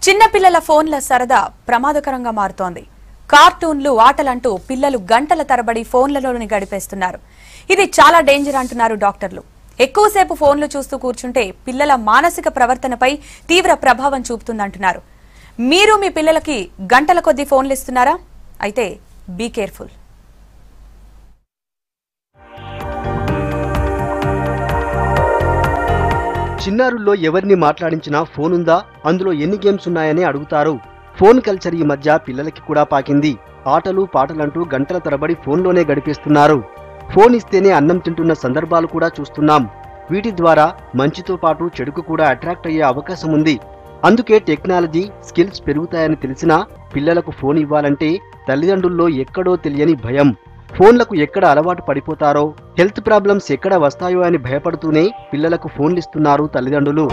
చిన్నపిల్లల ఫోన్ల సరదా ప్రమాదకరంగా మారుతోంది కార్టూన్లు ఆటలంటూ పిల్లలు గంటల తరబడి ఫోన్లలోని గడిపేస్తున్నారు ఇది చాలా డేంజర్ అంటున్నారు డాక్టర్లు ఎక్కువసేపు ఫోన్లు చూస్తూ కూర్చుంటే పిల్లల మానసిక ప్రవర్తనపై తీవ్ర ప్రభావం చూపుతుందంటున్నారు మీరు మీ పిల్లలకి గంటల కొద్దీ ఫోన్లు ఇస్తున్నారా అయితే బీ కేర్ఫుల్ చిన్నారుల్లో ఎవరిని మాట్లాడించినా ఫోన్ ఉందా అందులో ఎన్ని గేమ్స్ ఉన్నాయని అడుగుతారు ఫోన్ కల్చర్ ఈ మధ్య పిల్లలకి కూడా పాకింది ఆటలు పాటలంటూ గంటల తరబడి ఫోన్లోనే గడిపేస్తున్నారు ఫోన్ ఇస్తేనే అన్నం తింటున్న సందర్భాలు కూడా చూస్తున్నాం వీటి ద్వారా మంచితో పాటు చెడుకు కూడా అట్రాక్ట్ అయ్యే అవకాశం ఉంది అందుకే టెక్నాలజీ స్కిల్స్ పెరుగుతాయని తెలిసినా పిల్లలకు ఫోన్ ఇవ్వాలంటే తల్లిదండ్రుల్లో ఎక్కడో తెలియని భయం ఫోన్లకు ఎక్కడ అలవాటు పడిపోతారో హెల్త్ ప్రాబ్లమ్స్ ఎక్కడ వస్తాయో అని భయపడుతూనే పిల్లలకు ఫోన్లు ఇస్తున్నారు తల్లిదండ్రులు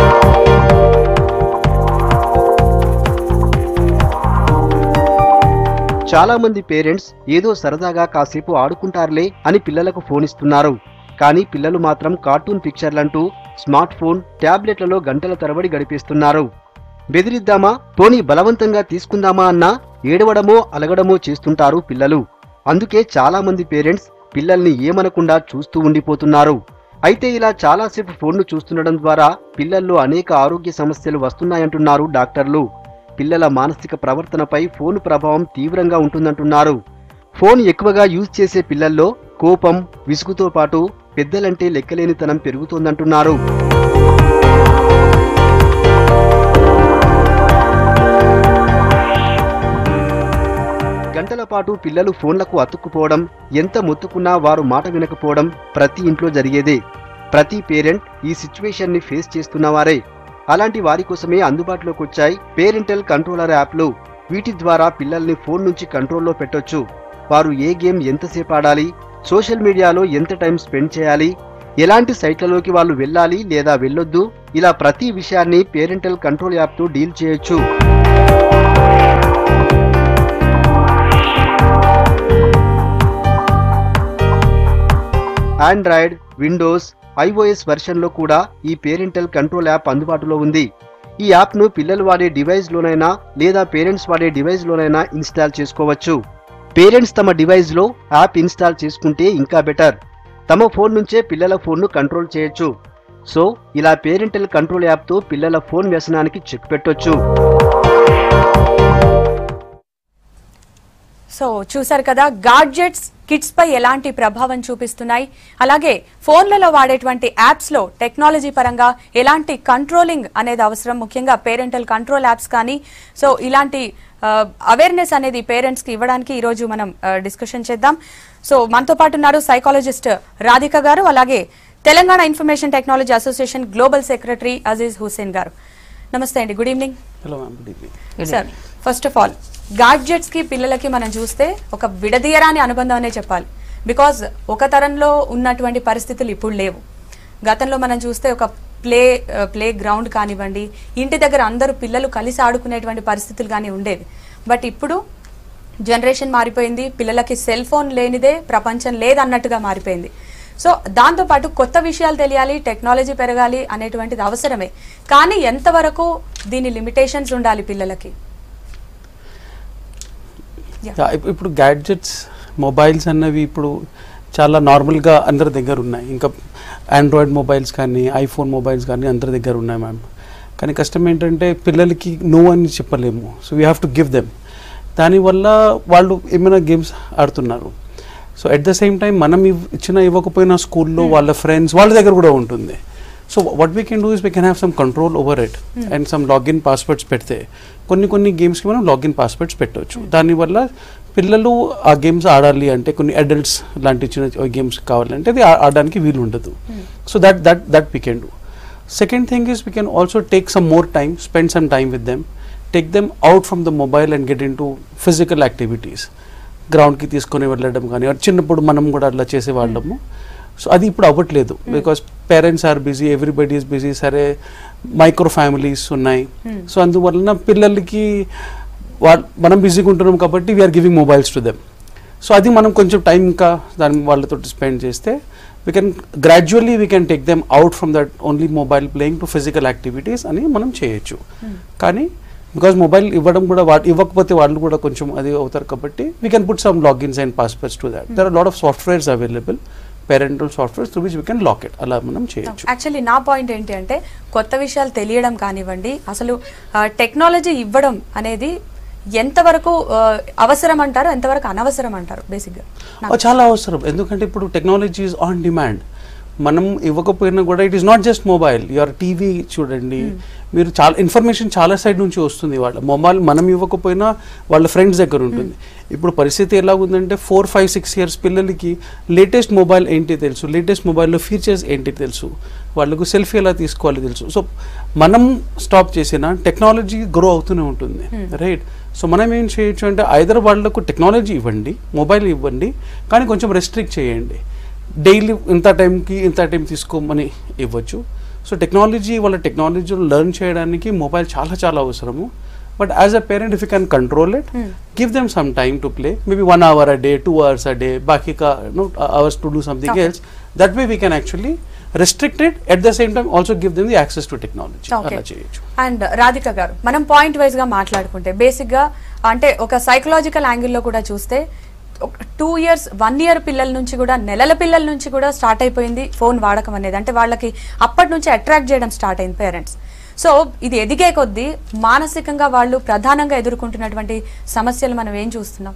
చాలా మంది పేరెంట్స్ ఏదో సరదాగా కాసేపు ఆడుకుంటారులే అని పిల్లలకు ఫోన్ ఇస్తున్నారు కానీ పిల్లలు మాత్రం కార్టూన్ పిక్చర్లంటూ స్మార్ట్ ఫోన్ ట్యాబ్లెట్లలో గంటల తరబడి గడిపేస్తున్నారు బెదిరిద్దామా పోనీ బలవంతంగా తీసుకుందామా అన్నా ఏడవడమో అలగడమో చేస్తుంటారు పిల్లలు అందుకే చాలా మంది పేరెంట్స్ పిల్లల్ని ఏమనకుండా చూస్తూ ఉండిపోతున్నారు అయితే ఇలా చాలాసేపు ఫోన్ను చూస్తుండడం ద్వారా పిల్లల్లో అనేక ఆరోగ్య సమస్యలు వస్తున్నాయంటున్నారు డాక్టర్లు పిల్లల మానసిక ప్రవర్తనపై ఫోన్ ప్రభావం తీవ్రంగా ఉంటుందంటున్నారు ఫోన్ ఎక్కువగా యూజ్ చేసే పిల్లల్లో కోపం విసుగుతో పాటు పెద్దలంటే లెక్కలేనితనం పెరుగుతోందంటున్నారు గంటల పాటు పిల్లలు ఫోన్లకు అతుక్కుపోవడం ఎంత మొత్తుకున్నా వారు మాట వినకపోవడం ప్రతి ఇంట్లో జరిగేదే ప్రతి పేరెంట్ ఈ సిచ్యువేషన్ ని ఫేస్ చేస్తున్నవారే అలాంటి వారి కోసమే అందుబాటులోకి వచ్చాయి పేరెంటల్ కంట్రోలర్ యాప్లు వీటి ద్వారా పిల్లల్ని ఫోన్ నుంచి కంట్రోల్లో పెట్టొచ్చు వారు ఏ గేమ్ ఎంతసేపు ఆడాలి సోషల్ మీడియాలో ఎంత టైం స్పెండ్ చేయాలి ఎలాంటి సైట్లలోకి వాళ్ళు వెళ్ళాలి లేదా వెళ్ళొద్దు ఇలా ప్రతి విషయాన్ని పేరెంటల్ కంట్రోల్ యాప్తో డీల్ చేయొచ్చు ఆండ్రాయిడ్ విండోస్ ఐఓఎస్ వెర్షన్లో కూడా ఈ పేరెంటల్ కంట్రోల్ యాప్ అందుబాటులో ఉంది ఈ యాప్ను పిల్లలు వాడే డివైస్లోనైనా లేదా పేరెంట్స్ వాడే డివైస్లోనైనా ఇన్స్టాల్ చేసుకోవచ్చు పేరెంట్స్ తమ డివైస్లో యాప్ ఇన్స్టాల్ చేసుకుంటే ఇంకా బెటర్ తమ ఫోన్ నుంచే పిల్లల ఫోన్ను కంట్రోల్ చేయొచ్చు సో ఇలా పేరెంటల్ కంట్రోల్ యాప్తో పిల్లల ఫోన్ వ్యసనానికి చెక్ పెట్టొచ్చు సో చూశారు కదా గాడ్జెట్స్ కిడ్స్ పై ఎలాంటి ప్రభావం చూపిస్తున్నాయి అలాగే ఫోన్లలో వాడేటువంటి యాప్స్ లో టెక్నాలజీ పరంగా ఎలాంటి కంట్రోలింగ్ అనేది అవసరం ముఖ్యంగా పేరెంటల్ కంట్రోల్ యాప్స్ కానీ సో ఇలాంటి అవేర్నెస్ అనేది పేరెంట్స్ కి ఇవ్వడానికి ఈ రోజు మనం డిస్కషన్ చేద్దాం సో మనతో పాటు ఉన్నారు సైకాలజిస్ట్ రాధిక గారు అలాగే Telangana information technology association global secretary Aziz Hussain garu నమస్తే అండి good evening hello ma'am good evening sir first of all gadgets కి పిల్లలకి మనం చూస్తే ఒక విడదీయరాని అనుబంధం అనే చెప్పాలి బికాజ్ ఒక తరంలో ఉన్నటువంటి పరిస్థితులు ఇప్పుడు లేవు గతంలో మనం చూస్తే ఒక ప్లే ప్లే గ్రౌండ్ కానివ్వండి ఇంటి దగ్గర అందరూ పిల్లలు కలిసి ఆడుకునేటువంటి పరిస్థితులు కానీ ఉండేవి బట్ ఇప్పుడు జనరేషన్ మారిపోయింది పిల్లలకి సెల్ ఫోన్ లేనిదే ప్రపంచం లేదన్నట్టుగా మారిపోయింది సో దాంతోపాటు కొత్త విషయాలు తెలియాలి టెక్నాలజీ పెరగాలి అనేటువంటిది అవసరమే కానీ ఎంతవరకు దీని లిమిటేషన్స్ ఉండాలి పిల్లలకి యా, ఇప్- ఇప్పుడు గ్యాడ్జెట్స్ మొబైల్స్ అన్నవి ఇప్పుడు చాలా నార్మల్గా అందరి దగ్గర ఉన్నాయి ఇంకా ఆండ్రాయిడ్ మొబైల్స్ కానీ ఐఫోన్ మొబైల్స్ కానీ అందరి దగ్గర ఉన్నాయి మ్యామ్ కానీ కష్టం ఏంటంటే పిల్లలకి నో అని చెప్పలేము so we have to give them దానివల్ల వాళ్ళు ఏమైనా గేమ్స్ ఆడుతున్నారు so at the same time మనం ఇవ్ ఇచ్చిన ఇవ్వకపోయినా స్కూల్లో వాళ్ళ ఫ్రెండ్స్ వాళ్ళ దగ్గర కూడా ఉంటుంది so what we can do is we can have some control over it and some login passwords పెడితే కొన్ని కొన్ని గేమ్స్కి మనం లాగిన్ పాస్వర్డ్స్ పెట్టవచ్చు దానివల్ల పిల్లలు ఆ గేమ్స్ ఆడాలి అంటే కొన్ని అడల్ట్స్ లాంటి చిన్న గేమ్స్ కావాలంటే అది ఆ- ఆడడానికి వీలు ఉండదు so that that that we can do second thing is we can also take some more time spend some time with them take them out from the mobile and get into physical activities గ్రౌండ్కి తీసుకొని వెళ్ళడం కానీ or చిన్నప్పుడు మనం కూడా అట్లా చేసేవాళ్ళము so అది ఇప్పుడు అవ్వట్లేదు because parents are busy everybody is busy సరే మైక్రో ఫ్యామిలీస్ ఉన్నాయి Hmm. సో అందువలన పిల్లలకి వా- మనం బిజీగా ఉంటున్నాం కాబట్టి we are giving mobiles to them so అది మనం కొంచెం టైం ఇంకా దాని వాళ్ళతో స్పెండ్ చేస్తే we can gradually we can take them out from that only mobile playing to physical activities అని మనం చేయొచ్చు కానీ బికాజ్ మొబైల్ ఇవ్వడం కూడా వా ఇవ్వకపోతే వాళ్ళు కూడా కొంచెం అది అవుతారు కాబట్టి we can put some logins and passwords to that there are lot of softwares available parental softwares through which we can lock it అలా మనం చేయొచ్చు యాక్చువల్లీ నా పాయింట్ ఏంటి అంటే కొత్త విషయాలు తెలియడం కానివ్వండి అసలు టెక్నాలజీ ఇవ్వడం అనేది ఎంతవరకు ఆ, అవసరం అంటారు ఎంతవరకు అనవసరం అంటారు బేసిక్గా ఓ, చాలా అవసరం ఎందుకంటే ఇప్పుడు టెక్నాలజీ ఈజ్ ఆన్ డిమాండ్ మనం ఇవ్వకపోయినా కూడా it is not just mobile your TV చూడండి మీరు చాలా ఇన్ఫర్మేషన్ చాలా సైడ్ నుంచి వస్తుంది వాళ్ళ మొబైల్ మనం ఇవ్వకపోయినా వాళ్ళ ఫ్రెండ్స్ దగ్గర ఉంటుంది ఇప్పుడు పరిస్థితి ఎలా ఉందంటే ఫోర్ ఫైవ్ సిక్స్ ఇయర్స్ పిల్లలకి లేటెస్ట్ మొబైల్ ఏంటి తెలుసు లేటెస్ట్ మొబైల్లో ఫీచర్స్ ఏంటి తెలుసు వాళ్ళకు సెల్ఫీ ఎలా తీసుకోవాలి తెలుసు సో మనం స్టాప్ చేసినా టెక్నాలజీ గ్రో అవుతూనే ఉంటుంది రైట్ సో మనం ఏం చేయొచ్చు అంటే ఐదర్ వాళ్ళకు టెక్నాలజీ ఇవ్వండి మొబైల్ ఇవ్వండి కానీ కొంచెం రెస్ట్రిక్ట్ చేయండి డైలీ ఇంత టైంకి ఇంత టైం తీసుకోమని ఇవ్వచ్చు సో టెక్నాలజీ వాళ్ళ టెక్నాలజీ లెర్న్ చేయడానికి మొబైల్ చాలా చాలా అవసరము but as a parent if you can control it give them some time to play maybe one hour a day two hours a day బాకీ no hours to do something Okay. Else that way we can actually restricted at the same time also give them the access to technology okay అలా చేయొచ్చు and Radhika గారు మనం point wise గా మాట్లాడుకుంటే basic గా అంటే ఒక సైకలాజికల్ యాంగిల్లో కూడా చూస్తే టూ ఇయర్స్ వన్ ఇయర్ పిల్లల నుంచి కూడా నెలల పిల్లల నుంచి కూడా స్టార్ట్ అయిపోయింది ఫోన్ వాడకం అనేది అంటే వాళ్ళకి అప్పటి నుంచి అట్రాక్ట్ చేయడం స్టార్ట్ అయింది పేరెంట్స్ సో ఇది ఎదిగే కొద్దీ మానసికంగా వాళ్ళు ప్రధానంగా ఎదుర్కొంటున్నటువంటి సమస్యలు మనం ఏం చూస్తున్నాం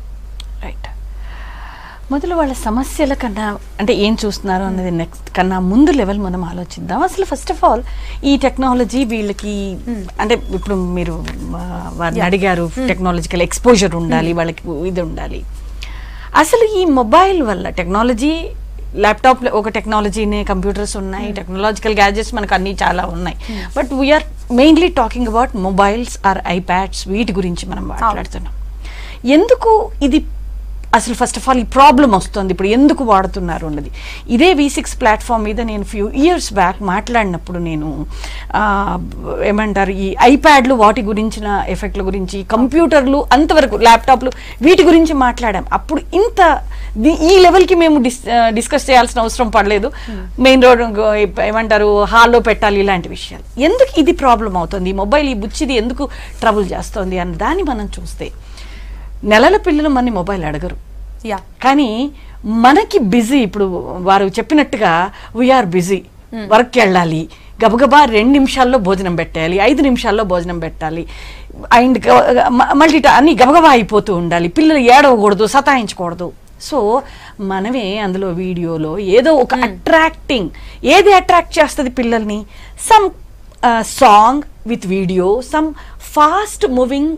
రైట్ మొదలు వాళ్ళ సమస్యల కన్నా అంటే ఏం చూస్తున్నారు అన్నది నెక్స్ట్ కన్నా ముందు లెవెల్ మనం ఆలోచిద్దాం అసలు ఫస్ట్ ఆఫ్ ఆల్ ఈ టెక్నాలజీ వీళ్ళకి అంటే ఇప్పుడు మీరు ఆ, వారిని Yeah. అడిగారు టెక్నాలజికల్ ఎక్స్పోజర్ ఉండాలి వాళ్ళకి ఇది ఉండాలి అసలు ఈ మొబైల్ వల్ల టెక్నాలజీ ల్యాప్టాప్ ఒక టెక్నాలజీనే కంప్యూటర్స్ ఉన్నాయి టెక్నాలజికల్ గ్యాజెట్స్ మనకు అన్ని చాలా ఉన్నాయి but we are mainly talking about mobiles or iPads వీటి గురించి మనం మాట్లాడుతున్నాం ఎందుకు ఇది అసలు ఫస్ట్ ఆఫ్ ఆల్ ఈ ప్రాబ్లం వస్తుంది ఇప్పుడు ఎందుకు వాడుతున్నారు అన్నది ఇదే వి సిక్స్ ప్లాట్ఫామ్ మీద నేను ఫ్యూ ఇయర్స్ బ్యాక్ మాట్లాడినప్పుడు నేను ఆ, ఏమంటారు ఈ ఐప్యాడ్లు వాటి గురించిన ఎఫెక్ట్ల గురించి కంప్యూటర్లు అంతవరకు ల్యాప్టాప్లు వీటి గురించి మాట్లాడాం అప్పుడు ఇంత ది- ఈ లెవెల్కి మేము డిస్ డిస్కస్ చేయాల్సిన అవసరం పడలేదు మెయిన్ రోడ్ ఏమంటారు హాల్లో పెట్టాలి ఇలాంటి విషయాలు ఎందుకు ఇది ప్రాబ్లం అవుతుంది ఈ మొబైల్ ఈ బుచ్చిది ఎందుకు ట్రబుల్ చేస్తుంది అన్న దాన్ని మనం చూస్తే నెలల పిల్లలు మన మొబైల్ అడగరు యా కానీ మనకి బిజీ ఇప్పుడు వారు చెప్పినట్టుగా వీఆర్ బిజీ వర్క్ వెళ్ళాలి గబగబా రెండు నిమిషాల్లో భోజనం పెట్టాలి ఐదు నిమిషాల్లో భోజనం పెట్టాలి అండ్ మల్టీ అన్ని గబగబా అయిపోతూ ఉండాలి పిల్లలు ఏడవకూడదు సతాయించకూడదు సో మనమే అందులో వీడియోలో ఏదో ఒక అట్రాక్టింగ్ ఏది అట్రాక్ట్ చేస్తుంది పిల్లల్ని some song with video some fast moving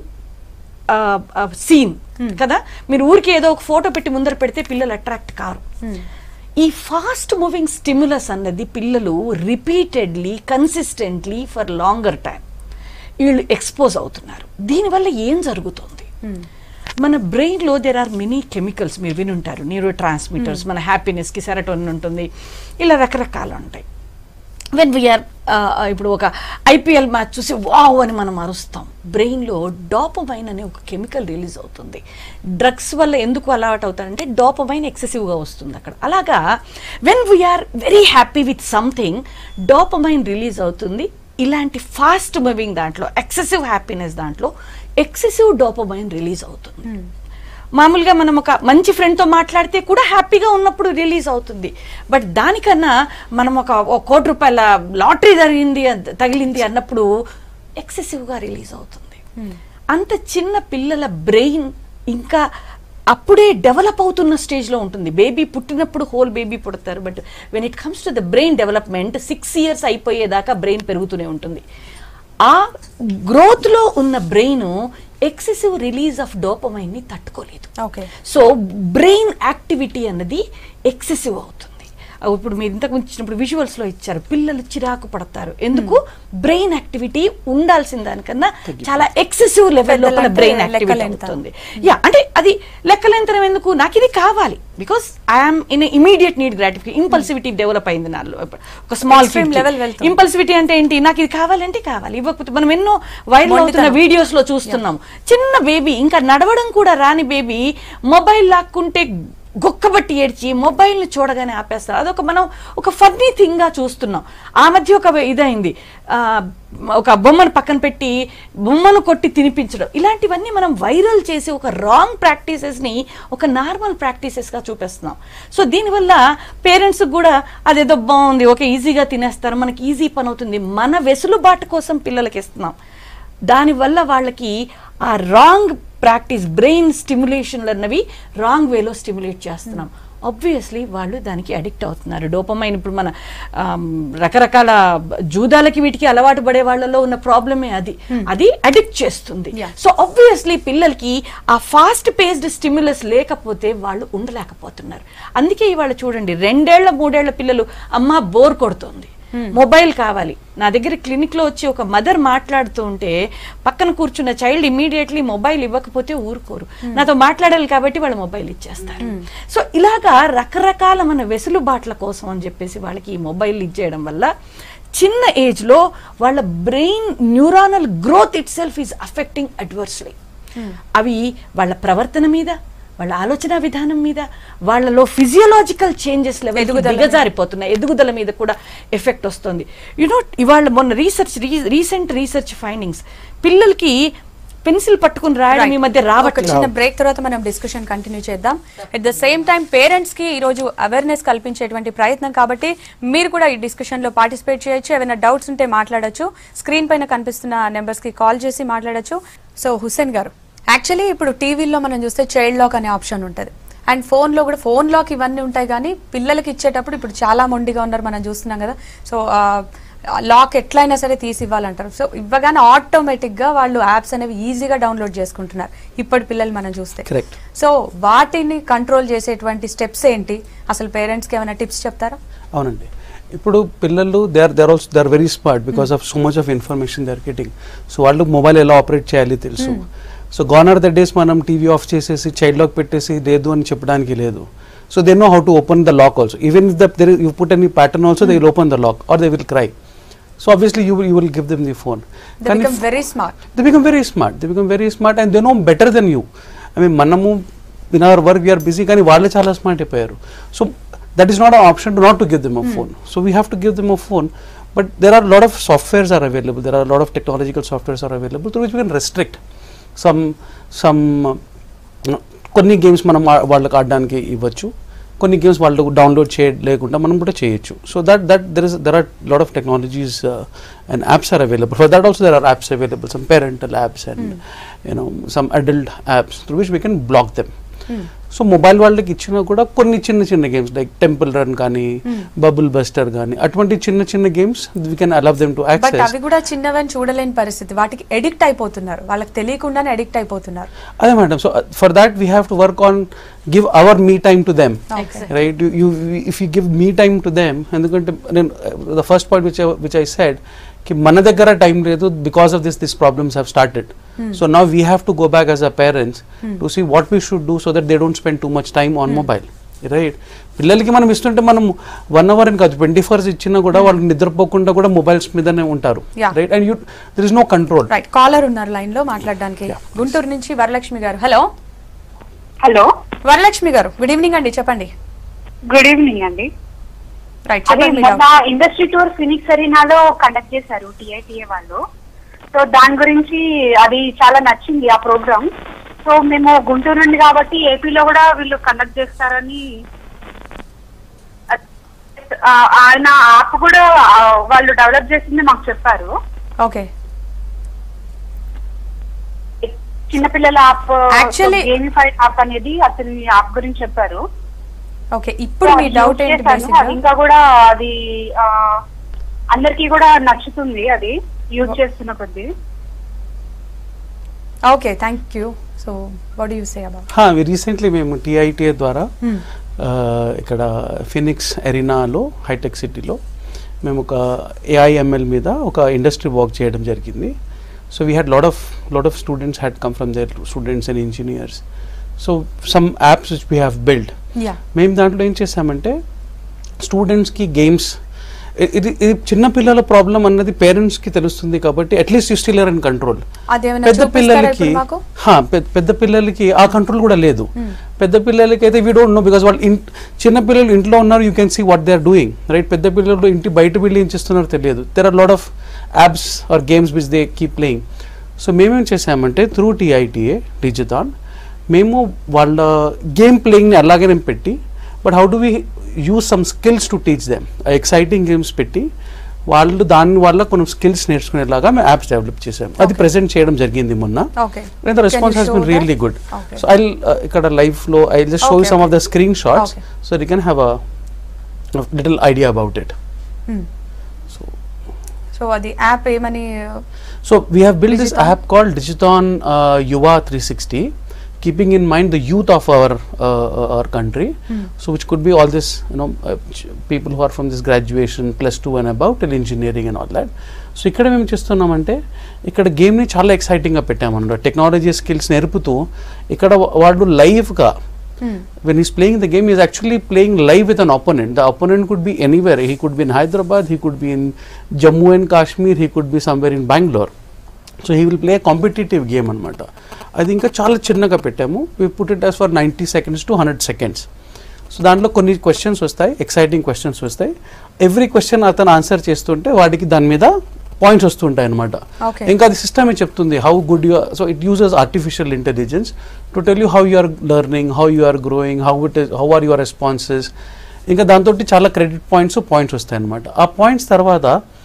scene కదా మీరు ఊరికి ఏదో ఒక ఫోటో పెట్టి ముందర పెడితే పిల్లలు అట్రాక్ట్ కారు ఈ ఫాస్ట్ మూవింగ్ స్టిమ్యులస్ అన్నది పిల్లలు repeatedly consistently for longer time వీళ్ళు ఎక్స్పోజ్ అవుతున్నారు దీనివల్ల ఏం జరుగుతుంది మన బ్రెయిన్లో దేర్ ఆర్ మెనీ కెమికల్స్ మీరు వినుంటారు న్యూరో ట్రాన్స్మిటర్స్ మన హ్యాపీనెస్కి సెరటోన్ ఉంటుంది ఇలా రకరకాలు ఉంటాయి వెన్ వీఆర్ ఇప్పుడు ఒక ఐపీఎల్ మ్యాచ్ చూసి వావ్ అని మనం అరుస్తాం బ్రెయిన్లో డోపమైన్ అనే ఒక కెమికల్ రిలీజ్ అవుతుంది డ్రగ్స్ వల్ల ఎందుకు అలవాటు అవుతారంటే డోపమైన్ ఎక్సెసివ్గా వస్తుంది అక్కడ అలాగా when we are very happy with something dopamine release అవుతుంది ఇలాంటి ఫాస్ట్ మూవింగ్ దాంట్లో ఎక్సెసివ్ హ్యాపీనెస్ దాంట్లో ఎక్సెసివ్ డోపమైన్ రిలీజ్ అవుతుంది మామూలుగా మనం ఒక మంచి ఫ్రెండ్తో మాట్లాడితే కూడా హ్యాపీగా ఉన్నప్పుడు రిలీజ్ అవుతుంది బట్ దానికన్నా మనం ఒక ఒక కోటి రూపాయల లాటరీ జరిగింది అన్- తగిలింది అన్నప్పుడు ఎక్సెసివ్గా రిలీజ్ అవుతుంది అంత చిన్న పిల్లల బ్రెయిన్ ఇంకా అప్పుడే డెవలప్ అవుతున్న స్టేజ్లో ఉంటుంది బేబీ పుట్టినప్పుడు హోల్ బేబీ పుడతారు but when it comes to the brain development six years అయిపోయేదాకా బ్రెయిన్ పెరుగుతూనే ఉంటుంది ఆ గ్రోత్లో ఉన్న బ్రెయిన్ ఎక్సెసివ్ రిలీజ్ ఆఫ్ డోపమైన్ని తట్టుకోలేదు ఓకే సో బ్రెయిన్ యాక్టివిటీ అన్నది ఎక్సెసివ్ అవుతుంది అవి ఇప్పుడు మీరు ఇంతకు ముందు ఇచ్చినప్పుడు visuals లో ఇచ్చారు పిల్లలు చిరాకు పడతారు ఎందుకు బ్రెయిన్ యాక్టివిటీ ఉండాల్సిన దానికన్నా చాలా ఎక్సెసివ్ లెవెల్ లోపల పెద్దలంటే బ్రెయిన్ యాక్టివిటీ లెక్కలెంత? అవుతుంది యా అంటే అది లెక్కలెంతనం ఎందుకు నాకు ఇది కావాలి because I'm in immediate need gratification impulsivity develop అయింది నాలో ఒక స్మాల్ Extreme level వెళ్తుంది. ఇంపల్సివిటీ అంటే ఏంటి నాకు ఇది కావాలంటే కావాలి ఇవ్వకపోతే మనం ఎన్నో వైరల్ అవుతున్న మొండితనం. వీడియోస్ లో చూస్తున్నాం చిన్న బేబీ ఇంకా నడవడం కూడా రాని బేబీ మొబైల్ లాక్కుంటే గొక్కబట్టి ఏడ్చి మొబైల్ని చూడగానే ఆపేస్తారు అదొక మనం ఒక ఫన్నీ థింగ్గా చూస్తున్నాం ఆ మధ్య ఒక ఇదైంది ఆ, ఒక బొమ్మను పక్కన పెట్టి బొమ్మను కొట్టి తినిపించడం ఇలాంటివన్నీ మనం వైరల్ చేసి ఒక రాంగ్ ప్రాక్టీసెస్ని ఒక నార్మల్ ప్రాక్టీసెస్గా చూపిస్తున్నాం సో దీనివల్ల పేరెంట్స్ కూడా అదేదో బాగుంది ఓకే ఈజీగా తినేస్తారు మనకి ఈజీ పని అవుతుంది మన వెసులుబాటు కోసం పిల్లలకి ఇస్తున్నాం దానివల్ల వాళ్ళకి ఆ రాంగ్ ప్రాక్టీస్ బ్రెయిన్ స్టిమ్యులేషన్లు అన్నవి రాంగ్ వేలో స్టిమ్యులేట్ చేస్తున్నాం ఆబ్వియస్లీ వాళ్ళు దానికి అడిక్ట్ అవుతున్నారు డోపమైన్ ఇప్పుడు మన ఆమ్, రకరకాల జూదాలకి వీటికి అలవాటు పడే వాళ్ళలో ఉన్న ప్రాబ్లమే అది అది అడిక్ట్ చేస్తుంది Yeah. సో ఆబ్వియస్లీ పిల్లలకి ఆ ఫాస్ట్ పేస్డ్ స్టిమ్యులస్ లేకపోతే వాళ్ళు ఉండలేకపోతున్నారు అందుకే ఇవాళ చూడండి రెండేళ్ల మూడేళ్ల పిల్లలు అమ్మ బోర్ కొడుతుంది మొబైల్ కావాలి నా దగ్గర క్లినిక్ లో వచ్చి ఒక మదర్ మాట్లాడుతూ ఉంటే పక్కన కూర్చున్న చైల్డ్ ఇమీడియట్లీ మొబైల్ ఇవ్వకపోతే ఊరుకోరు నాతో మాట్లాడాలి కాబట్టి వాళ్ళు మొబైల్ ఇచ్చేస్తారు సో ఇలాగా రకరకాల మన వెసులుబాట్ల కోసం అని చెప్పేసి వాళ్ళకి ఈ మొబైల్ ఇచ్చేయడం వల్ల చిన్న ఏజ్ లో వాళ్ళ brain neuronal growth itself is affecting adversely అవి వాళ్ళ ప్రవర్తన మీద వాళ్ళ ఆలోచన విధానం మీద వాళ్ళలో ఫిజియలాజికల్ చేంజెస్ లెవెల్ ఎదుగుదల మీద. దిగజారిపోతున్నాయి ఎదుగుదల మీద కూడా ఎఫెక్ట్ వస్తుంది యునో ఇవాళ మొన్న రీసెర్చ్ రీసెంట్ రీసెర్చ్ ఫైండింగ్స్ పిల్లలకి పెన్సిల్ పట్టుకుని రాయడం ఈ మధ్య ఒక రావట్లేదు చిన్న బ్రేక్ తర్వాత మనం డిస్కషన్ కంటిన్యూ చేద్దాం at the same time parents కి ఈ రోజు అవేర్నెస్ కల్పించేటువంటి ప్రయత్నం కాబట్టి మీరు కూడా ఈ డిస్కషన్ లో పార్టిసిపేట్ చేయొచ్చు ఏమైనా డౌట్స్ ఉంటే మాట్లాడొచ్చు స్క్రీన్ పైన కనిపిస్తున్న నెంబర్స్ కి కాల్ చేసి మాట్లాడొచ్చు సో హుసేన్ గారు యాక్చువల్లీ ఇప్పుడు టీవీలో మనం చూస్తే చైల్డ్ లాక్ అనే ఆప్షన్ ఉంటుంది అండ్ ఫోన్ లో కూడా ఫోన్ లాక్ ఇవన్నీ ఉంటాయి కానీ పిల్లలకి ఇచ్చేటప్పుడు ఇప్పుడు చాలా మొండిగా ఉన్నారు మనం చూస్తున్నాం కదా సో లాక్ ఎట్లయినా సరే తీసి ఇవ్వాలంటారు సో ఇవ్వగానే ఆటోమేటిక్ గా వాళ్ళు యాప్స్ అనేవి ఈజీగా డౌన్లోడ్ చేసుకుంటున్నారు ఇప్పటి పిల్లలు మనం చూస్తే Correct. సో వాటిని కంట్రోల్ చేసేటువంటి స్టెప్స్ ఏంటి అసలు పేరెంట్స్ కి ఏమైనా టిప్స్ చెప్తారా అవునండి ఇప్పుడు పిల్లలు they are they are also they are very smart because of so much of information they are getting so వాళ్ళు మొబైల్ ఎలా ఆపరేట్ చేయాలి తెలుసు so gone are the days మనం టీవీ ఆఫ్ చేసేసి చైల్డ్ లాక్ పెట్టేసి లేదు అని చెప్పడానికి లేదు so they know how to open the lock also even if there you put any pattern also they will open the lock or they will cry so obviously you you will give them the phone they become very smart they become very smart they become very smart and they know better than you i mean మనము in our work we are busy కానీ వాళ్ళే చాలా smart అయిపోయారు so that is not an option to not to give them a phone so we have to give them a phone but there are lot of softwares are available there are lot of technological softwares are available through which we can restrict some some కొన్ని games మనం ఆ- వాళ్ళకి ఆడడానికి ఇవ్వచ్చు కొన్ని games వాళ్ళు download చేయ లేకుండా మనం కూడా చేయొచ్చు so that that there is there are lot of technologies and apps are available for that also there are apps available some parental apps and you know some adult apps through which we can block them so mobile వాళ్ళకి ఇచ్చినా కూడా కొన్ని చిన్న చిన్న games like temple run కానీ bubble buster కానీ అటువంటి చిన్న చిన్న games we can allow them to but access అవి కూడా చిన్నవని చూడలేని పరిస్థితి వాటికి ఎడిక్ట్ అయిపోతున్నారు వాళ్ళకి తెలియకుండానే ఎడిక్ట్ అయిపోతున్నారు అదే madam so for that we have to work on give our మీ time to them Okay. Right you if you give మీ టైమ్ టు దెమ్ ఎందుకంటే నేను the first point which which I said కి మన దగ్గర time లేదు because of this this problems have started so now we have to go back as a parents to see what we should do so that they don't spend too much time on mobile right పిల్లలకి మనం ఇస్తుంటే మనం one hour అని కాదు twenty force ఇచ్చినా కూడా వాళ్ళు నిద్రపోకుండా కూడా మొబైల్స్ మీదనే ఉంటారు Yeah. Right and you there is no control right caller ఉన్నారు లైన్ లో మాట్లాడడానికి Yeah. గుంటూరు నుంచి వరలక్ష్మి గారు హలో హలో వరలక్ష్మి గారు గుడ్ ఈవినింగ్ అండి చెప్పండి గుడ్ ఈవినింగ్ అండి రైట్ అదే చెప్పండి మీ మొన్న doubt. ఇండస్ట్రీ టూర్ ఫినిక్స్ అరీనాలో కండక్ట్ చేశారు టీఐటీఏ వాళ్ళు సో దాని గురించి అది చాలా నచ్చింది ఆ ప్రోగ్రామ్ సో మేము గుంటూరు నుండి కాబట్టి ఏపీలో కూడా వీళ్ళు కండక్ట్ చేస్తారని ఆ, ఆయన యాప్ కూడా ఆ, వాళ్ళు డెవలప్ చేసింది మాకు చెప్పారు ఓకే చిన్నపిల్లల యాప్ Actually- గేమిఫైడ్ యాప్ అనేది అతని యాప్ గురించి చెప్పారు ఓకే ఇప్పుడు మీ అది డౌట్ use ఏంటి చేశాను. బేసిక్ అది ఇంకా కూడా అది ఆ, అందరికీ కూడా నచ్చుతుంది అది యూజ్ చేస్తున్న కొద్దీ okay thank you so what you say about recently మేము టీఐటీఏ ద్వారా ఆ, ఇక్కడ ఫినిక్స్ ఎరీనాలో హైటెక్ సిటీలో మేము ఒక ఏఐఎంఎల్ మీద ఒక ఇండస్ట్రీ వర్క్ చేయడం జరిగింది so we had lot of lot of students had come from there students and engineers so some apps which we have build yeah మేము దాంట్లో ఏం చేసామంటే స్టూడెంట్స్కి గేమ్స్ ఇ- ఇది ఇది చిన్న పిల్లల ప్రాబ్లం అన్నది పేరెంట్స్ కి తెలుస్తుంది కాబట్టి at least you still are in control అదేమైనా పెద్ద చూపిస్తారా పిల్లలకి ఇప్పుడు మాకు హా, పెద్ద పెద్ద పిల్లలకి ఆ కంట్రోల్ కూడా లేదు పెద్ద పిల్లలకి అయితే వీ డోంట్ నో బికాస్ వాళ్ళు ఇన్ చిన్న పిల్లలు ఇంట్లో ఉన్నారు you can see what they are doing right పెద్ద పిల్లలు ఇంటి బయట వెళ్ళి ఏం చేస్తున్నారో తెలియదు there are lot of apps are games which they keep playing so మేమేం చేసామంటే త్రూ టీఐటీఏ డిజిటాన్ మేము వాళ్ళ గేమ్ ప్లేయింగ్ని అలాగనే పెట్టి but how do we use some skills to teach them exciting games పెట్టి వాళ్ళు దాని వల్ల కొన్ని స్కిల్స్ నేర్చుకునేలాగా మేము యాప్స్ డెవలప్ చేసాం అది ప్రెజెంట్ చేయడం జరిగింది మొన్న okay And the response has been really good. Okay. So I'll uh, ఇక్కడ live flow. I'll just show you Okay, some okay. of the screenshots Okay. so you can have a, a little idea about it. So so అది app ఏమని so we have built this Digiton? app called Digiton uh, Yuva 360, keeping in mind the youth of our uh, uh, our country. So which could be all this you know uh, ch- people who are from this graduation plus two and above till engineering and all that. So ఇక్కడ మేము చేస్తున్నామంటే ఇక్కడ గేమ్ని చాలా ఎక్సైటింగ్గా పెట్టామన్నమాట technology skills నేర్పుతూ ఇక్కడ వా- వాడు లైవ్గా when he's playing the game, he's actually playing live with an opponent. The opponent could be anywhere. He could be in Hyderabad, he could be in Jammu and Kashmir, he could be somewhere in Bangalore. So he will play competitive game అనమాట అది ఇంకా చాలా చిన్నగా పెట్టాము we put it as for ninety seconds to hundred seconds so దాంట్లో కొన్ని questions వస్తాయి exciting questions వస్తాయి ఎవ్రీ క్వశ్చన్ అతను ఆన్సర్ చేస్తుంటే వాడికి దాని మీద పాయింట్స్ వస్తుంటాయి అనమాట Okay. ఇంకా అది సిస్టమే చెప్తుంది how good you so it uses artificial intelligence to tell you how you are learning how you are growing how it how are your responses ఇంకా దాంతో చాలా క్రెడిట్ పాయింట్స్ పాయింట్స్ వస్తాయి అనమాట ఆ పాయింట్స్ తర్వాత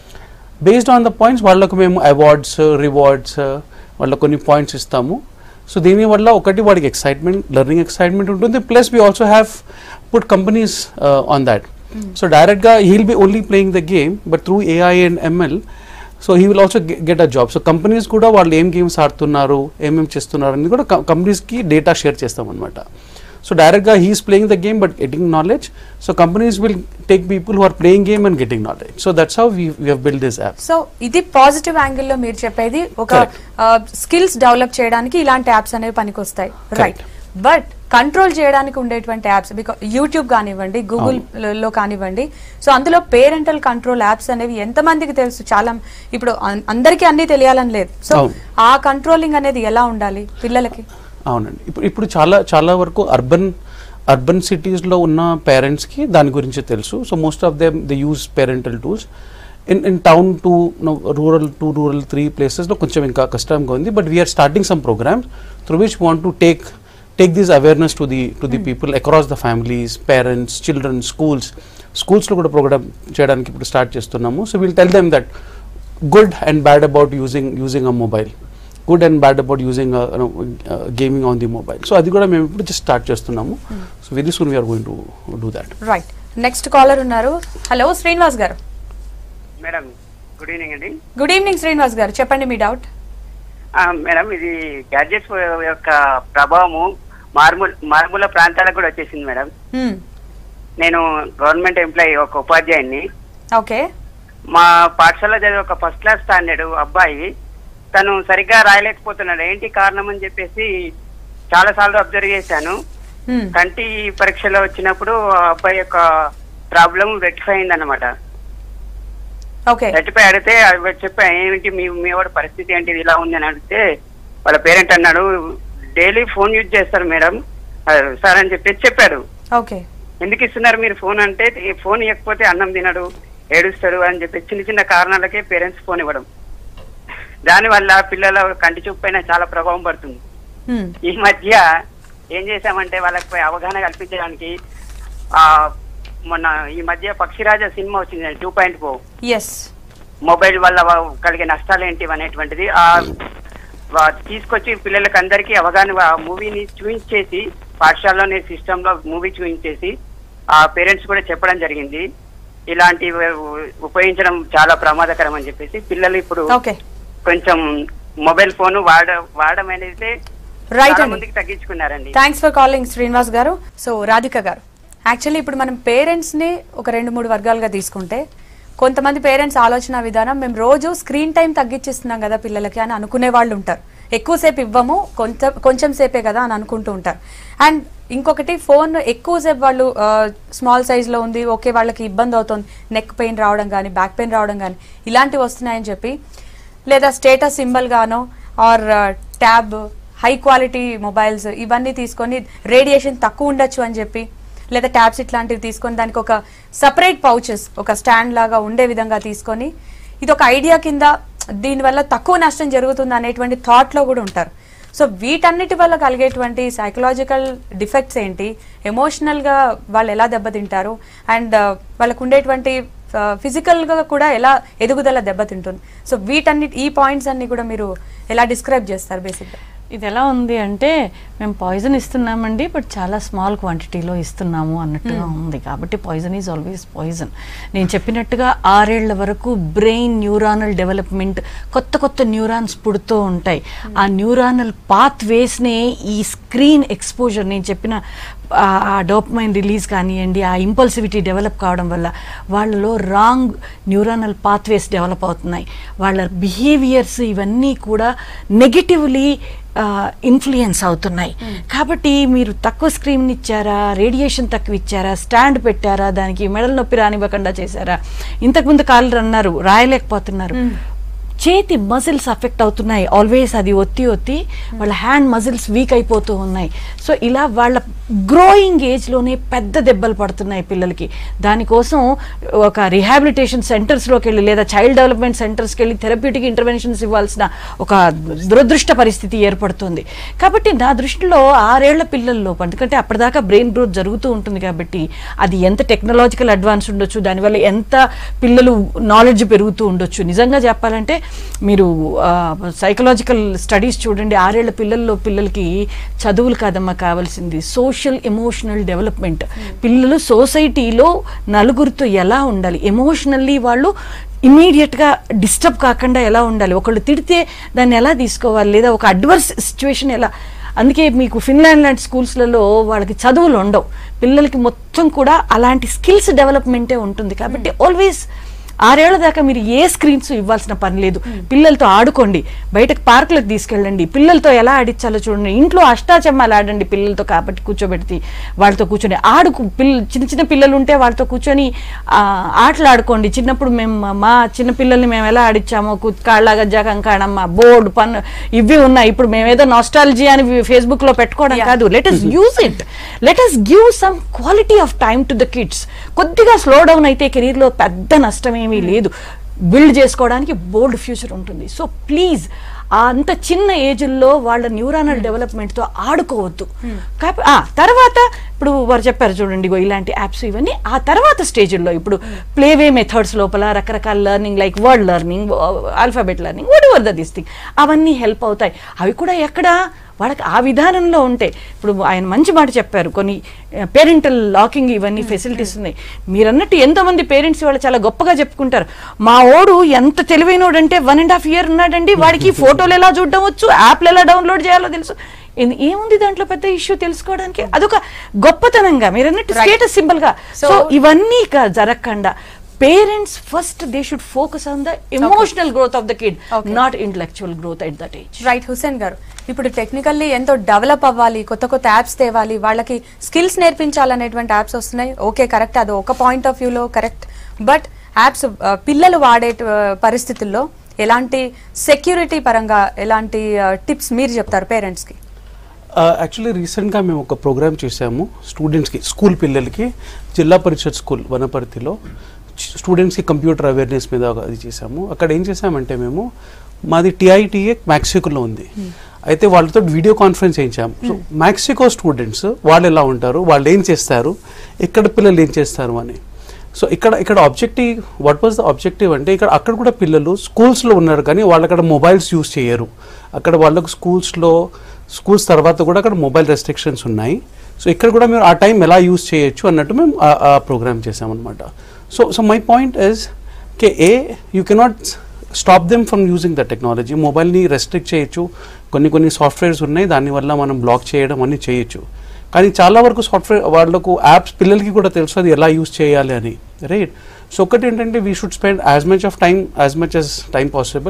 బేస్డ్ ఆన్ ద పాయింట్స్ వాళ్ళకు మేము awards rewards వాళ్ళకు కొన్ని పాయింట్స్ ఇస్తాము సో దీనివల్ల ఒకటి వాడికి ఎక్సైట్మెంట్ లెర్నింగ్ ఎక్సైట్మెంట్ ఉంటుంది plus we also have put companies on that so డైరెక్ట్గా he'll be only playing the game but through AI and ML so he will also get a job so companies కూడా వాళ్ళు ఏం games ఆడుతున్నారు ఏమేమి చేస్తున్నారు అనేది కూడా కంపెనీస్కి డేటా షేర్ చేస్తాం అనమాట సో డైరెక్ట్గా he's playing the game but getting knowledge so companies will take people who are playing game and getting knowledge so that's how we we build this app so ఇది positive యాంగిల్లో మీరు చెప్పేది ఒక Correct. Skills develop చేయడానికి ఇలాంటి apps అనేవి పనికొస్తాయి right Correct. But control చేయడానికి ఉండేటువంటి యాప్స్ బికాస్ యూట్యూబ్ కానివ్వండి గూగుల్ లో కానివ్వండి సో అందులో పేరెంటల్ కంట్రోల్ యాప్స్ అనేవి ఎంతమందికి తెలుసు చాలా ఇప్పుడు అం- అందరికీ అన్ని తెలియాలని లేదు సో అవును. ఆ కంట్రోలింగ్ అనేది ఎలా ఉండాలి పిల్లలకి అవునండి ఇప్పుడు ఇప్పుడు చాలా చాలా వరకు అర్బన్ అర్బన్ సిటీస్లో ఉన్న పేరెంట్స్కి దాని గురించి తెలుసు so most of them they use parental tools in in town to rural to rural three ప్లేసెస్లో కొంచెం ఇంకా కష్టంగా ఉంది but we're starting some programmes through which want to take take this awareness to the to the people across the families parents children schools స్కూల్స్లో కూడా programme చేయడానికి ఇప్పుడు start చేస్తున్నాము so will tell them that good and bad about using using a mobile good and bad about using gaming on the mobile so అది కూడా మేము ఇప్పుడు just start చేస్తున్నాము so very soon we're going to do that right next caller ఉన్నారు hello Srinivas garu madam good evening అండి good evening Srinivas garu చెప్పండి మీ doubt ఆ, మేడం ఇది గ్యాడ్జెట్స్ యొక్క ప్రభావము మారుమూల మారుమూల ప్రాంతాలకు కూడా వచ్చేసింది మేడం నేను గవర్నమెంట్ ఎంప్లాయీ ఒక ఉపాధ్యాయుని ఓకే మా పాఠశాల చదివే ఒక ఫస్ట్ క్లాస్ స్టాండర్డ్ అబ్బాయి తను సరిగ్గా రాయలేకపోతున్నాడు ఏంటి కారణం అని చెప్పేసి చాలా సార్లు అబ్జర్వ్ చేశాను కంటి పరీక్షలో వచ్చినప్పుడు ఆ అబ్బాయి యొక్క ప్రాబ్లం రెక్టిఫై అయింది అనమాట ఓకే రెట్టిపై అడిగితే అవి చెప్పా ఏంటి మీ మీ వాడి పరిస్థితి ఏంటి ఇది ఇలా ఉంది అని అడిగితే వాళ్ళ పేరెంట్ అన్నాడు డైలీ ఫోన్ యూజ్ చేస్తారు మేడం "ఆ, సార్ అని చెప్పేసి చెప్పాడు ఓకే ఎందుకు ఇస్తున్నారు మీరు ఫోన్ అంటే "ఈ ఫోన్ ఇవ్వకపోతే అన్నం తినడు ఏడుస్తాడు అని చెప్పి చిన్న చిన్న కారణాలకే పేరెంట్స్ ఫోన్ ఇవ్వడం దానివల్ల పిల్లల కంటి చూపు పైన చాలా ప్రభావం పడుతుంది ఈ మధ్య ఏం చేశామంటే వాళ్ళకి అవగాహన కల్పించడానికి ఆ మొన్న ఈ మధ్య పక్షిరాజ సినిమా వచ్చింది two point four S mobile వల్ల వా- కలిగే నష్టాలు ఏంటి అనేటువంటిది ఆ వా- తీసుకొచ్చి పిల్లలకి అందరికీ అవగాహన ఆ మూవీని చూపించేసి పాఠశాలలోని సిస్టమ్ లో మూవీ చూపించేసి ఆ పేరెంట్స్ కూడా చెప్పడం జరిగింది ఇలాంటి ఉపయోగించడం చాలా ప్రమాదకరం అని చెప్పేసి పిల్లలు ఇప్పుడు ఓకే కొంచెం మొబైల్ ఫోన్ వాడ వాడడం అనేది రైట్ చాలా అండి మందికి తగ్గించుకున్నారండి thanks for calling Srinivas garu so Radhika గారు యాక్చువల్లీ ఇప్పుడు మనం పేరెంట్స్ ని ఒక రెండు మూడు వర్గాలుగా తీసుకుంటే కొంతమంది పేరెంట్స్ ఆలోచన విధానం మేము రోజు స్క్రీన్ టైం తగ్గించిస్తున్నాం కదా పిల్లలకి అని అనుకునే వాళ్ళు ఉంటారు ఎక్కువసేపు ఇవ్వము కొంచెం కొంచెం సేపే కదా అని అనుకుంటూ ఉంటారు అండ్ ఇంకొకటి ఫోన్ ఎక్కువసేపు వాళ్ళు స్మాల్ సైజ్లో ఉంది ఓకే వాళ్ళకి ఇబ్బంది అవుతుంది నెక్ పెయిన్ రావడం కానీ బ్యాక్ పెయిన్ రావడం కానీ ఇలాంటివి వస్తున్నాయని చెప్పి లేదా స్టేటస్ సింబల్ గానో or tab high quality mobiles ఇవన్నీ తీసుకొని రేడియేషన్ తక్కువ ఉండొచ్చు అని చెప్పి లేదా ట్యాబ్స్ ఇట్లాంటివి తీసుకొని దానికి ఒక సపరేట్ పౌచెస్ ఒక స్టాండ్ లాగా ఉండే విధంగా తీసుకొని ఇది ఒక ఐడియా కింద దీనివల్ల తక్కువ నష్టం జరుగుతుంది అనేటువంటి థాట్లో కూడా ఉంటారు సో వీటన్నిటి వల్ల కలిగేటువంటి సైకలాజికల్ డిఫెక్ట్స్ ఏంటి ఎమోషనల్గా వాళ్ళు ఎలా దెబ్బతింటారు అండ్ వాళ్ళకు ఉండేటువంటి ఫిజికల్గా కూడా ఎలా ఎదుగుదల దెబ్బతింటుంది సో వీటన్నిటి ఈ పాయింట్స్ అన్ని కూడా మీరు ఎలా డిస్క్రైబ్ చేస్తారు బేసిక్గా ఇది ఎలా ఉంది అంటే మేము పాయిజన్ ఇస్తున్నామండి బట్ చాలా స్మాల్ క్వాంటిటీలో ఇస్తున్నాము అన్నట్టుగా ఉంది కాబట్టి పాయిజన్ ఈజ్ ఆల్వేస్ పాయిజన్ నేను చెప్పినట్టుగా ఆరేళ్ల వరకు బ్రెయిన్ న్యూరానల్ డెవలప్మెంట్ కొత్త కొత్త న్యూరాన్స్ పుడుతూ ఉంటాయి ఆ న్యూరానల్ పాత్ వేస్నే ఈ స్క్రీన్ ఎక్స్పోజర్ నేను చెప్పిన ఆ- ఆ డోపమైన్ రిలీజ్ కానివ్వండి ఆ ఇంపల్సివిటీ డెవలప్ కావడం వల్ల వాళ్ళలో రాంగ్ న్యూరానల్ పాత్వేస్ డెవలప్ అవుతున్నాయి వాళ్ళ బిహేవియర్స్ ఇవన్నీ కూడా నెగిటివ్లీ ఇన్ఫ్లుయెన్స్ అవుతున్నాయి కాబట్టి మీరు తక్కువ స్క్రీన్ ఇచ్చారా రేడియేషన్ తక్కువ ఇచ్చారా స్టాండ్ పెట్టారా దానికి మెడల నొప్పి రానివ్వకుండా చేశారా ఇంతకుముందు కాళ్ళు అన్నారు రాయలేకపోతున్నారు చేతి మజిల్స్ అఫెక్ట్ అవుతున్నాయి ఆల్వేస్ అది ఒత్తి ఒత్తి వాళ్ళ హ్యాండ్ మజిల్స్ వీక్ అయిపోతూ ఉన్నాయి సో ఇలా వాళ్ళ గ్రోయింగ్ ఏజ్లోనే పెద్ద దెబ్బలు పడుతున్నాయి పిల్లలకి దానికోసం ఒక రిహాబిలిటేషన్ సెంటర్స్లోకి వెళ్ళి లేదా చైల్డ్ డెవలప్మెంట్ సెంటర్స్కి వెళ్ళి థెరప్యూటిక్ ఇంటర్వెన్షన్స్ ఇవ్వాల్సిన ఒక దురదృష్ట పరిస్థితి ఏర్పడుతుంది కాబట్టి నా దృష్టిలో ఆరేళ్ల పిల్లల్లో ఎందుకంటే అప్పటిదాకా బ్రెయిన్ గ్రోత్ జరుగుతూ ఉంటుంది కాబట్టి అది ఎంత టెక్నాలజికల్ అడ్వాన్స్ ఉండొచ్చు దానివల్ల ఎంత పిల్లలు నాలెడ్జ్ పెరుగుతూ ఉండొచ్చు నిజంగా చెప్పాలంటే మీరు సైకలాజికల్ స్టడీస్ చూడండి ఆరేళ్ల పిల్లల్లో పిల్లలకి చదువులు కాదమ్మా కావాల్సింది సోషల్ ఎమోషనల్ డెవలప్మెంట్ పిల్లలు సొసైటీలో నలుగురితో ఎలా ఉండాలి ఎమోషనల్లీ వాళ్ళు ఇమీడియట్గా డిస్టర్బ్ కాకుండా ఎలా ఉండాలి ఒకళ్ళు తిడితే దాన్ని ఎలా తీసుకోవాలి లేదా ఒక అడ్వర్స్ సిచ్యువేషన్ ఎలా అందుకే మీకు ఫిన్లాండ్ లాంటి స్కూల్స్లలో వాళ్ళకి చదువులు ఉండవు పిల్లలకి మొత్తం కూడా అలాంటి స్కిల్స్ డెవలప్మెంటే ఉంటుంది కాబట్టి ఆల్వేస్ ఆరేళ్ల దాకా మీరు ఏ స్క్రీన్స్ ఇవ్వాల్సిన పని లేదు పిల్లలతో ఆడుకోండి బయటకు పార్కులకు తీసుకెళ్ళండి పిల్లలతో ఎలా ఆడించాలో చూడండి ఇంట్లో అష్టాచమ్మాలు ఆడండి పిల్లలతో కాబట్టి కూర్చోబెడితే వాళ్ళతో కూర్చొని ఆడుకు పిల్ల చిన్న చిన్న పిల్లలు ఉంటే వాళ్ళతో కూర్చొని ఆ, ఆటలు ఆడుకోండి చిన్నప్పుడు మేము మా- మా చిన్న పిల్లల్ని మేము ఎలా ఆడించామో కు- కాళ్ళ గజ్జా కంకాణమ్మ బోర్డు పన్ను ఇవి ఉన్నాయి ఇప్పుడు మేమేదో నాస్టాలజీ అని ఫేస్బుక్ లో పెట్టుకోవడం కాదు let us use it let us give some quality of time to the kids కొద్దిగా స్లో డౌన్ అయితే కెరీర్ లో పెద్ద నష్టం ఏమీ లేదు బిల్డ్ చేసుకోవడానికి బోల్డ్ ఫ్యూచర్ ఉంటుంది సో ప్లీజ్ అంత చిన్న ఏజ్లో వాళ్ళ న్యూరానల్ డెవలప్మెంట్తో ఆడుకోవద్దు కాప- ఆ, తర్వాత ఇప్పుడు వారు చెప్పారు చూడండి ఇగో ఇలాంటి యాప్స్ ఇవన్నీ ఆ తర్వాత స్టేజ్లో ఇప్పుడు ప్లేవే మెథడ్స్ లోపల రకరకాల learning like word learning alphabet learning whatever the this thing అవన్నీ హెల్ప్ అవుతాయి అవి కూడా ఎక్కడ వాళ్ళకి ఆ విధానంలో ఉంటే ఇప్పుడు ఆయన మంచి మాట చెప్పారు కొన్ని పేరెంటల్ లాకింగ్ ఇవన్నీ ఫెసిలిటీస్ ఉన్నాయి మీరన్నట్టు ఎంతమంది పేరెంట్స్ వాళ్ళు చాలా గొప్పగా చెప్పుకుంటారు మా ఓడు ఎంత తెలివైనోడు అంటే వన్ అండ్ హాఫ్ ఇయర్ ఉన్నాడండి వాడికి ఫోటోలు ఎలా చూడడం వచ్చు యాప్లు ఎలా డౌన్లోడ్ చేయాలో తెలుసు ఏంది- ఏముంది దాంట్లో పెద్ద ఇష్యూ తెలుసుకోవడానికి అదొక గొప్పతనంగా మీరు అన్నట్టు స్టేటస్ సింబల్ గా సో ఇవన్నీ క- జరగకుండా parents first they should focus on the emotional growth of the kid not intellectual growth at that age right Hussain garu ఇప్పుడు టెక్నికల్లీ ఎంతో డెవలప్ అవ్వాలి కొత్త కొత్త యాప్స్ తేవాలి వాళ్ళకి స్కిల్స్ నేర్పించాలనేటువంటి యాప్స్ వస్తున్నాయి ఓకే కరెక్ట్ అది ఒక పాయింట్ ఆఫ్ వ్యూలో కరెక్ట్ బట్ యాప్స్ పిల్లలు వాడే ఆ, పరిస్థితుల్లో ఎలాంటి సెక్యూరిటీ పరంగా ఎలాంటి టిప్స్ మీరు చెప్తారు పేరెంట్స్కి యాక్చువల్లీ రీసెంట్గా మేము ఒక ప్రోగ్రామ్ చేసాము స్టూడెంట్స్కి స్కూల్ పిల్లలకి జిల్లా పరిషత్ స్కూల్ వనపర్తిలో స్టూడెంట్స్కి కంప్యూటర్ అవేర్నెస్ మీద ఒక అది చేసాము అక్కడ ఏం చేసామంటే మేము మాది టిఐటిఏ మ్యాక్సికోలో ఉంది అయితే వాళ్ళతో వీడియో కాన్ఫరెన్స్ చేయించాము సో మ్యాక్సికో స్టూడెంట్స్ వాళ్ళు ఎలా ఉంటారు వాళ్ళు ఏం చేస్తారు ఇక్కడ పిల్లలు ఏం చేస్తారు అని సో ఇక్కడ ఇక్కడ objective what was the objective అంటే ఇక్కడ అక్కడ కూడా పిల్లలు స్కూల్స్లో ఉన్నారు కానీ వాళ్ళు అక్కడ మొబైల్స్ యూస్ చేయరు అక్కడ వాళ్ళకు స్కూల్స్లో స్కూల్స్ తర్వాత కూడా అక్కడ మొబైల్ రెస్ట్రిక్షన్స్ ఉన్నాయి సో ఇక్కడ కూడా మేము ఆ టైం ఎలా యూస్ చేయొచ్చు అన్నట్టు మేము ఆ- ఆ ప్రోగ్రామ్ చేసామన్నమాట so so my point is కే ఏ you cannot stop them from using the technology మొబైల్ని రెస్ట్రిక్ట్ చేయొచ్చు కొన్ని కొన్ని సాఫ్ట్వేర్స్ ఉన్నాయి దానివల్ల మనం బ్లాక్ చేయడం అన్ని చేయొచ్చు కానీ చాలా వరకు సాఫ్ట్వేర్ వాళ్ళకు యాప్స్ పిల్లలకి కూడా తెలుసు అది ఎలా యూస్ చేయాలి అని రైట్ సో ఒకటి ఏంటంటే we should spend as much of time as much as time possible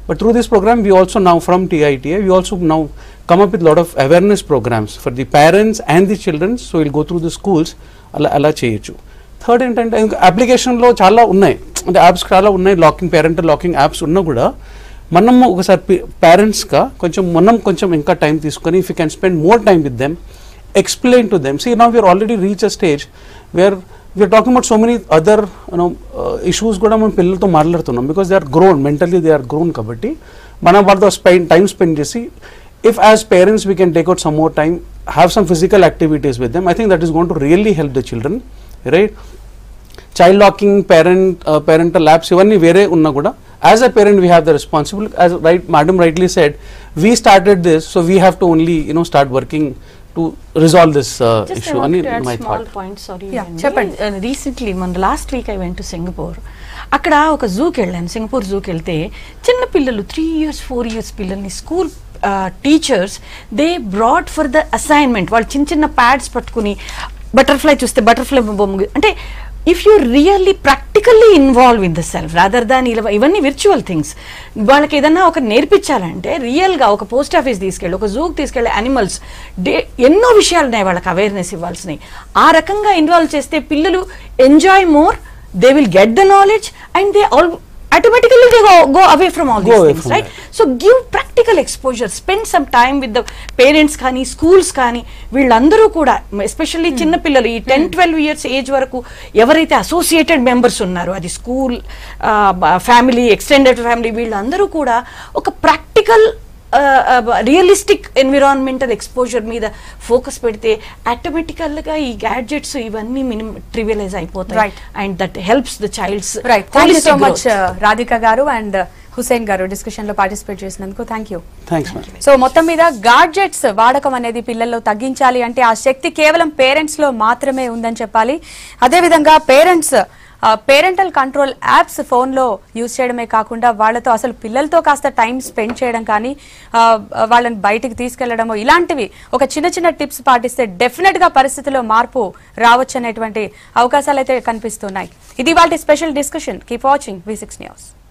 But through this program, we also now from TITA, we also now come up with a lot of awareness programs for the parents and the children. So we'll go through the schools అలా అలా చేయొచ్చు third ఏంటంటే ఇంకా అప్లికేషన్లో చాలా ఉన్నాయి అంటే apps చాలా ఉన్నాయి లాకింగ్ పేరెంటల్ లాకింగ్ యాప్స్ ఉన్నా కూడా మనం ఒకసారి పేరెంట్స్గా కొంచెం మనం కొంచెం ఇంకా టైం తీసుకొని if you can spend more time with them explain to them. See, now we are already reached a stage where we are talking about so many other you know uh, issues కూడా మనం పిల్లలతో మాట్లాడుతున్నాం because they are grown mentally they are grown కాబట్టి మనం వాళ్ళతో spend time spend చేసి if as parents we can take out some more time have some physical activities with them I think that is going to really help the children right child locking parent parental labs ఇవన్నీ వేరే ఉన్నా కూడా as a parent we have the responsible as right madam rightly said we started this so we have to only you know start working to resolve this Just I issue want అని to add my small thought point, sorry, Yeah, Wendy. చెప్పండి. Uh, recently మన last week I went to Singapore అక్కడ ఒక జూకి వెళ్ళాను Singapore జూకి వెళ్తే చిన్న పిల్లలు త్రీ ఇయర్స్ ఫోర్ ఇయర్స్ పిల్లల్ని school teachers they brought for the assignment వాళ్ళు చిన్న చిన్న ప్యాడ్స్ పట్టుకుని బటర్ఫ్లై చూస్తే బటర్ఫ్లై బొమ్మ అంటే if you really practically involve in the self rather than ఇలా ఇవన్నీ విర్చువల్ థింగ్స్ వాళ్ళకి ఏదన్నా ఒక నేర్పించాలంటే రియల్గా ఒక పోస్ట్ ఆఫీస్ తీసుకెళ్ళి ఒక జూకి తీసుకెళ్ళి యానిమల్స్ డే ఎన్నో విషయాలు ఉన్నాయి వాళ్ళకి అవేర్నెస్ ఇవ్వాల్సినవి ఆ రకంగా ఇన్వాల్వ్ చేస్తే పిల్లలు enjoy more they will get the knowledge and they all automatically they go, go away from all Go these away things from right that. So give practical exposure spend some time with the parents కానీ schools కానీ వీళ్ళందరూ కూడా especially చిన్న పిల్లలు ఈ ten twelve years age వరకు ఎవరైతే associated members ఉన్నారో అది స్కూల్ ఫ్యామిలీ ఎక్స్టెండెడ్ ఫ్యామిలీ వీళ్ళందరూ కూడా ఒక ప్రాక్టికల్ రియలిస్టిక్ ఎన్విరాన్మెంటల్ ఎక్స్పోజర్ మీద ఫోకస్ పెడితే ఆటోమేటికల్గా ఈ గ్యాడ్జెట్స్ ఇవన్నీ మినిమం ట్రివియలైజ్ అయిపోతాయి Right. And that helps the child's right thank you so much Radhika garu and Hussain garu discussion లో పార్టిసిపేట్ చేసినందుకు thank you thanks ma'am so మొత్తం మీద గాడ్జెట్స్ వాడకం అనేది పిల్లల్లో తగ్గించాలి అంటే ఆ శక్తి కేవలం పేరెంట్స్ లో మాత్రమే ఉందని చెప్పాలి అదేవిధంగా పేరెంట్స్ పేరెంటల్ కంట్రోల్ యాప్స్ ఫోన్లో యూజ్ చేయడమే కాకుండా వాళ్ళతో అసలు పిల్లలతో కాస్త టైం స్పెండ్ చేయడం కానీ ఆ, వాళ్ళని బయటికి తీసుకెళ్లడము ఇలాంటివి ఒక చిన్న చిన్న టిప్స్ పాటిస్తే డెఫినెట్ గా పరిస్థితిలో మార్పు రావచ్చు అనేటువంటి అవకాశాలు అయితే కనిపిస్తున్నాయి ఇది వాళ్ళ special discussion keep watching V six news